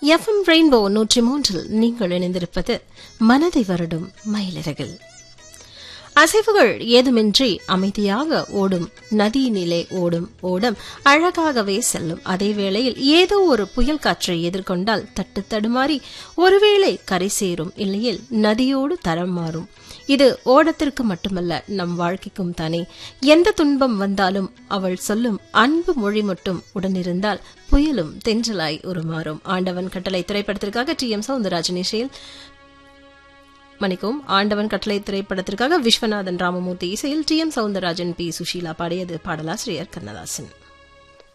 FM rainbow நூற்றி மூன்றில் நீங்கள் இணைந்திருப்பது மனதை வருடும் மயிலிறகில் அசைவுகள் ஏதுமின்றி அமைதியாக ஓடும் நதியினிலே ஓடும் ஓடம் அழகாகவே செல்லும் அதே வேளையில் ஏதோ ஒரு புயல் காற்றை எதிர்கொண்டால் தட்டு தடுமாறி ஒருவேளை கரை சேரும் இல்லையில் நதியோடு தரம் மாறும் இது ஓடத்திற்கு மட்டுமல்ல நம் வாழ்க்கைக்கும் தானே எந்த துன்பம் வந்தாலும் அவள் சொல்லும் அன்பு மொழி மட்டும் உடனிருந்தால் புயலும் தென்றலாய் உருமாறும் ஆண்டவன் கட்டளை திரைப்படத்திற்காக டி எம் சவுந்தரராஜன் இசையில் மன்னிக்கவும் ஆண்டவன் கட்டளை திரைப்படத்திற்காக விஸ்வநாதன் ராமமூர்த்தி இசையில் T M Soundararajan P Susheela பாடியது பாடலாசிரியர் கண்ணதாசன்